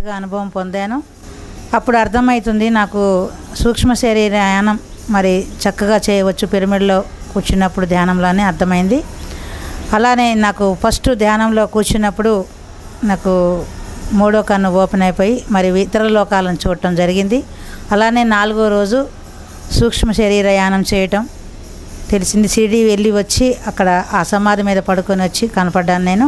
పూర్తిగా అనుభవం పొందాను అప్పుడు అర్థమవుతుంది నాకు సూక్ష్మ శరీరయానం మరి చక్కగా చేయవచ్చు పిరమిడ్లో కూర్చున్నప్పుడు ధ్యానంలోనే అర్థమైంది అలానే నాకు ఫస్ట్ ధ్యానంలో కూర్చున్నప్పుడు నాకు మూడో కన్ను ఓపెన్ అయిపోయి మరి ఇతర లోకాలను చూడటం జరిగింది అలానే నాలుగో రోజు సూక్ష్మ శరీరయానం చేయటం తెలిసింది సిడి వెళ్ళి వచ్చి అక్కడ ఆ సమాధి మీద పడుకొని వచ్చి కనపడ్డాను నేను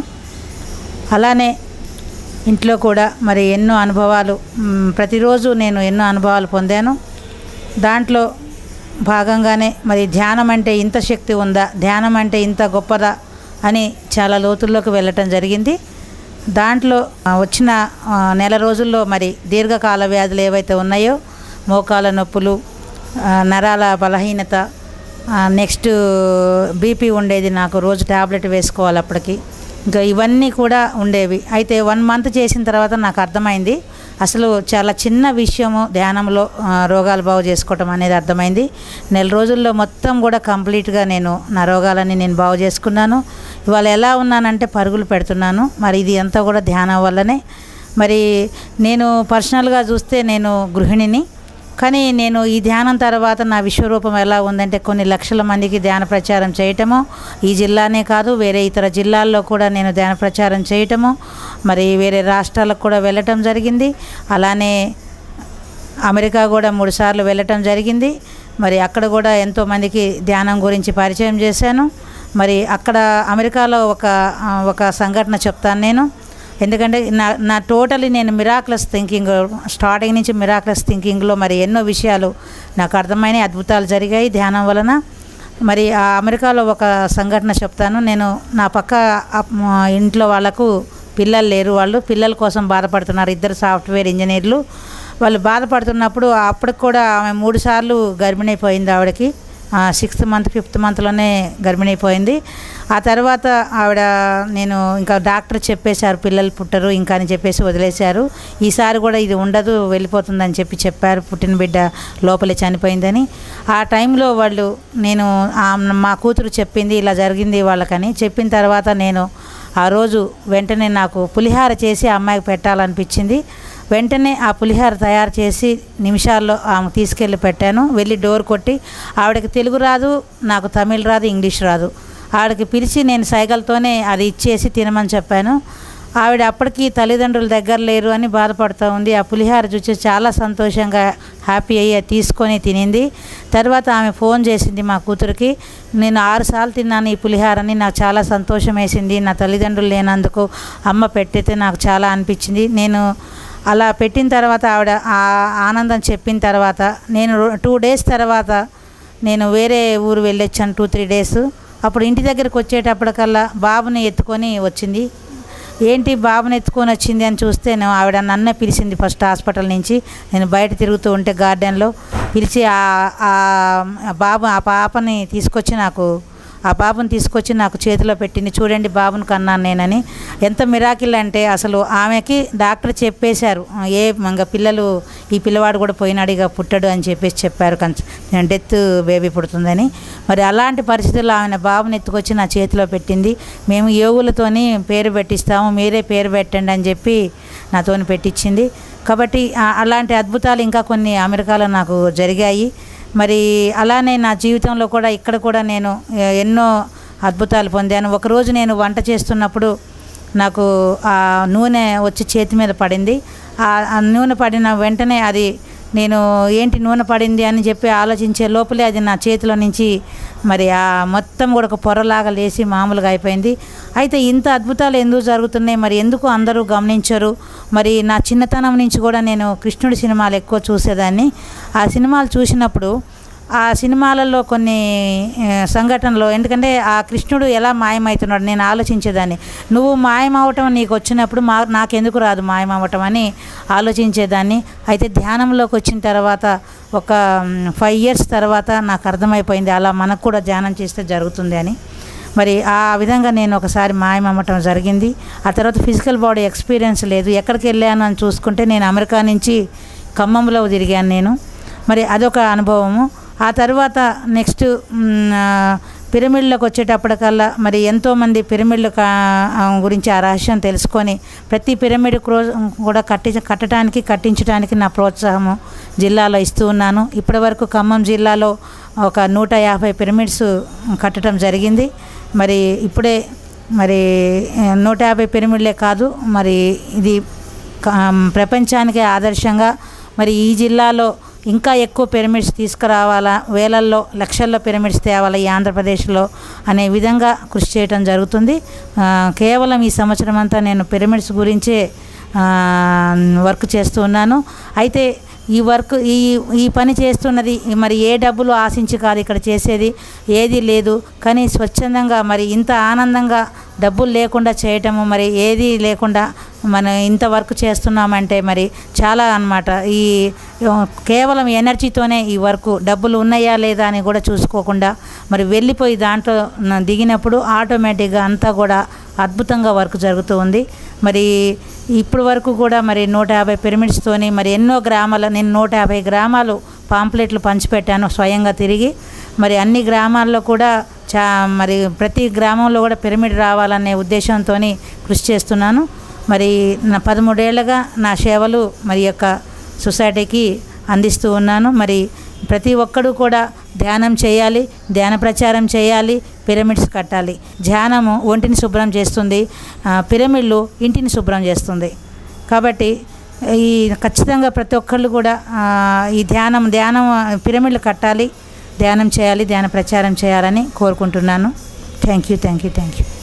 అలానే ఇంట్లో కూడా మరి ఎన్నో అనుభవాలు మ్, ప్రతిరోజు నేను ఎన్నో అనుభవాలు పొందాను దాంట్లో భాగంగానే మరి ధ్యానం అంటే ఇంత శక్తి ఉందా ధ్యానం అంటే ఇంత గొప్పదా అని చాలా లోతుల్లోకి వెళ్ళటం జరిగింది దాంట్లో ఆ, వచ్చిన ఆ, నెల రోజుల్లో మరి దీర్ఘకాల వ్యాధులు ఏవైతే ఉన్నాయో మోకాల నొప్పులు ఆ, నరాల బలహీనత ఆ, నెక్స్ట్ బీపీ ఉండేది నాకు రోజు ట్యాబ్లెట్ వేసుకోవాలి అప్పటికి ఇంకా ఇవన్నీ కూడా ఉండేవి అయితే వన్ మంత్ చేసిన తర్వాత నాకు అర్థమైంది అసలు చాలా చిన్న విషయము ధ్యానంలో ఆ, రోగాలు బాగు చేసుకోవటం అనేది అర్థమైంది నెల రోజుల్లో మొత్తం కూడా కంప్లీట్గా నేను నా రోగాలని నేను బాగు చేసుకున్నాను ఇవాళ ఎలా ఉన్నానంటే పరుగులు పెడుతున్నాను మరి ఇది అంతా కూడా ధ్యానం వల్లనే మరి నేను పర్సనల్గా చూస్తే నేను గృహిణిని కానీ నేను ఈ ధ్యానం తర్వాత నా విశ్వరూపం ఎలా ఉందంటే కొన్ని లక్షల మందికి ధ్యాన ప్రచారం చేయటము ఈ జిల్లానే కాదు వేరే ఇతర జిల్లాల్లో కూడా నేను ధ్యాన ప్రచారం చేయటము మరి వేరే రాష్ట్రాలకు కూడా వెళ్ళటం జరిగింది అలానే అమెరికా కూడా మూడు సార్లు వెళ్ళటం జరిగింది మరి అక్కడ కూడా ఎంతోమందికి ధ్యానం గురించి పరిచయం చేశాను మరి అక్కడ అమెరికాలో ఒక ఆ, ఒక సంఘటన చెప్తాను నేను ఎందుకంటే నా నా టోటలీ నేను మిరాక్లస్ థింకింగ్ స్టార్టింగ్ నుంచి మిరాక్లస్ థింకింగ్లో మరి ఎన్నో విషయాలు నాకు అర్థమైన అద్భుతాలు జరిగాయి ధ్యానం వలన మరి ఆ అమెరికాలో ఒక సంఘటన చెప్తాను నేను నా పక్క అప్- మా ఇంట్లో వాళ్ళకు పిల్లలు లేరు వాళ్ళు పిల్లల కోసం బాధపడుతున్నారు ఇద్దరు సాఫ్ట్వేర్ ఇంజనీర్లు వాళ్ళు బాధపడుతున్నప్పుడు అప్పటికి కూడా ఆమె మూడు సార్లు గర్భిణీ అయిపోయింది ఆవిడకి సిక్స్త్ మంత్ ఫిఫ్త్ మంత్లోనే గర్భిణీ అయిపోయింది ఆ తర్వాత ఆవిడ నేను ఇంకా డాక్టర్ చెప్పేశారు పిల్లలు పుట్టరు ఇంకా అని చెప్పేసి వదిలేశారు ఈసారి కూడా ఇది ఉండదు వెళ్ళిపోతుందని చెప్పి చెప్పారు పుట్టిన బిడ్డ లోపలే చనిపోయిందని ఆ టైంలో వాళ్ళు నేను ఆ మా కూతురు చెప్పింది ఇలా జరిగింది వాళ్ళకని చెప్పిన తర్వాత నేను ఆ రోజు వెంటనే నాకు పులిహార చేసి ఆ అమ్మాయికి పెట్టాలనిపించింది వెంటనే ఆ పులిహార తయారు చేసి నిమిషాల్లో ఆమె తీసుకెళ్ళి పెట్టాను వెళ్ళి డోర్ కొట్టి ఆవిడకి తెలుగు రాదు నాకు తమిళ్ రాదు ఇంగ్లీష్ రాదు ఆవిడకి పిలిచి నేను సైకిల్తోనే అది ఇచ్చేసి తినమని చెప్పాను ఆవిడ అప్పటికి తల్లిదండ్రుల దగ్గర లేరు అని బాధపడుతూ ఉంది ఆ పులిహార చూసి చాలా సంతోషంగా హ్యాపీ అయ్యి అది తీసుకొని తినింది తర్వాత ఆమె ఫోన్ చేసింది మా కూతురికి నేను ఆరు సార్లు తిన్నాను ఈ పులిహారని నాకు చాలా సంతోషం వేసింది నా తల్లిదండ్రులు లేనందుకు అమ్మ పెట్టితే నాకు చాలా అనిపించింది నేను అలా పెట్టిన తర్వాత ఆవిడ ఆ ఆనందం చెప్పిన తర్వాత నేను టూ డేస్ తర్వాత నేను వేరే ఊరు వెళ్ళొచ్చాను టూ త్రీ డేస్ అప్పుడు ఇంటి దగ్గరికి వచ్చేటప్పటికల్లా బాబుని ఎత్తుకొని వచ్చింది ఏంటి బాబుని ఎత్తుకొని వచ్చింది అని చూస్తే నేను ఆవిడ నన్నే పిలిచింది ఫస్ట్ హాస్పిటల్ నుంచి నేను బయట తిరుగుతూ ఉంటే గార్డెన్లో పిలిచి ఆ- ఆ బాబు ఆ పాపని తీసుకొచ్చి నాకు ఆ బాబుని తీసుకొచ్చి నాకు చేతిలో పెట్టింది చూడండి బాబుని కన్నాను నేనని ఎంత మిరాకిల్ అంటే అసలు ఆమెకి డాక్టర్ చెప్పేశారు ఏ ఇంకా పిల్లలు ఈ పిల్లవాడు కూడా పోయినాడు ఇక పుట్టడు అని చెప్పేసి చెప్పారు కొంచెం డెత్ బేబీ పుడుతుందని మరి అలాంటి పరిస్థితుల్లో ఆమె బాబుని ఎత్తుకొచ్చి నా చేతిలో పెట్టింది మేము యోగులతోని పేరు పెట్టిస్తాము మీరే పేరు పెట్టండి అని చెప్పి నాతోని పెట్టించింది కాబట్టి ఆ- అలాంటి అద్భుతాలు ఇంకా కొన్ని అమెరికాలో నాకు జరిగాయి మరి అలానే నా జీవితంలో కూడా ఇక్కడ కూడా నేను ఎ- ఎన్నో అద్భుతాలు పొందాను ఒకరోజు నేను వంట చేస్తున్నప్పుడు నాకు ఆ నూనె వచ్చి చేతి మీద పడింది ఆ ఆ నూనె పడిన వెంటనే అది నేను ఏంటి నూనె పడింది అని చెప్పి ఆలోచించే లోపలే అది నా చేతిలో నుంచి మరి ఆ మొత్తం కూడా ఒక పొరలాగా లేచి మామూలుగా అయిపోయింది అయితే ఇంత అద్భుతాలు ఎందుకు జరుగుతున్నాయి మరి ఎందుకు అందరూ గమనించరు మరి నా చిన్నతనం నుంచి కూడా నేను కృష్ణుడి సినిమాలు ఎక్కువ చూసేదాన్ని ఆ సినిమాలు చూసినప్పుడు ఆ సినిమాలలో కొన్ని ఆ, సంఘటనలు ఎందుకంటే ఆ కృష్ణుడు ఎలా మాయమవుతున్నాడు నేను ఆలోచించేదాన్ని నువ్వు మాయమవటం నీకు వచ్చినప్పుడు మా నాకెందుకు రాదు మాయమవటం అని ఆలోచించేదాన్ని అయితే ధ్యానంలోకి వచ్చిన తర్వాత ఒక ఫైవ్ ఇయర్స్ తర్వాత నాకు అర్థమైపోయింది అలా మనకు కూడా ధ్యానం చేస్తే జరుగుతుంది అని మరి ఆ విధంగా నేను ఒకసారి మాయమమ్మటం జరిగింది ఆ తర్వాత ఫిజికల్ బాడీ ఎక్స్పీరియన్స్ లేదు ఎక్కడికి వెళ్ళాను అని చూసుకుంటే నేను అమెరికా నుంచి ఖమ్మంలో తిరిగాను నేను మరి అదొక అనుభవము ఆ తర్వాత నెక్స్ట్ మ్, ఆ, పిరమిడ్లకు వచ్చేటప్పటికల్లా మరి ఎంతోమంది పిరమిడ్ల కా- ఆ గురించి ఆ రహస్యం తెలుసుకొని ప్రతి పిరమిడ్ క్రో కూడా కట్టి కట్టడానికి కట్టించడానికి నా ప్రోత్సాహము జిల్లాలో ఇస్తూ ఉన్నాను ఇప్పటివరకు ఖమ్మం జిల్లాలో ఒక నూట యాభై పిరమిడ్స్ కట్టడం జరిగింది మరి ఇప్పుడే మరి ఆ, నూట యాభై పిరమిడ్లే కాదు మరి ఇది క- ప్రపంచానికి ఆదర్శంగా మరి ఈ జిల్లాలో ఇంకా ఎక్కువ పిరమిడ్స్ తీసుకురావాలా వేలల్లో లక్షల్లో పిరమిడ్స్ తేవాలా ఈ ఆంధ్రప్రదేశ్లో అనే విధంగా కృషి చేయడం జరుగుతుంది ఆ, కేవలం ఈ సంవత్సరం అంతా నేను పిరమిడ్స్ గురించే ఆ, వర్క్ చేస్తూ ఉన్నాను అయితే ఈ వర్క్ ఈ ఈ పని చేస్తున్నది మరి ఏ డబ్బులు ఆశించి కాదు ఇక్కడ చేసేది ఏది లేదు కానీ స్వచ్ఛందంగా మరి ఇంత ఆనందంగా డబ్బులు లేకుండా చేయటము మరి ఏది లేకుండా మనం ఇంత వర్క్ చేస్తున్నామంటే మరి చాలా అన్నమాట ఈ కేవలం ఎనర్జీతోనే ఈ వర్క్ డబ్బులు ఉన్నాయా లేదా అని కూడా చూసుకోకుండా మరి వెళ్ళిపోయి దాంట్లో న- దిగినప్పుడు ఆటోమేటిక్గా అంతా కూడా అద్భుతంగా వర్క్ జరుగుతూ ఉంది మరి ఇప్పుడు వరకు కూడా మరి నూట యాభై పిరమిడ్స్తోని మరి ఎన్నో గ్రామాల నేను నూట యాభై గ్రామాలు పాంప్లెట్లు పంచిపెట్టాను స్వయంగా తిరిగి మరి అన్ని గ్రామాల్లో కూడా చా మరి ప్రతి గ్రామంలో కూడా పిరమిడ్ రావాలనే ఉద్దేశంతో కృషి చేస్తున్నాను మరి నా పదమూడేళ్ళగా నా సేవలు మరి యొక్క సొసైటీకి అందిస్తూ ఉన్నాను మరి ప్రతి ఒక్కడు కూడా ధ్యానం చేయాలి ధ్యాన ప్రచారం చేయాలి పిరమిడ్స్ కట్టాలి ధ్యానము ఒంటిని శుభ్రం చేస్తుంది ఆ, పిరమిడ్లు ఇంటిని శుభ్రం చేస్తుంది కాబట్టి ఈ ఖచ్చితంగా ప్రతి ఒక్కళ్ళు కూడా ఆ, ఈ ధ్యానం ధ్యానం పిరమిడ్లు కట్టాలి ధ్యానం చేయాలి ధ్యాన ప్రచారం చేయాలని కోరుకుంటున్నాను thank you thank you thank you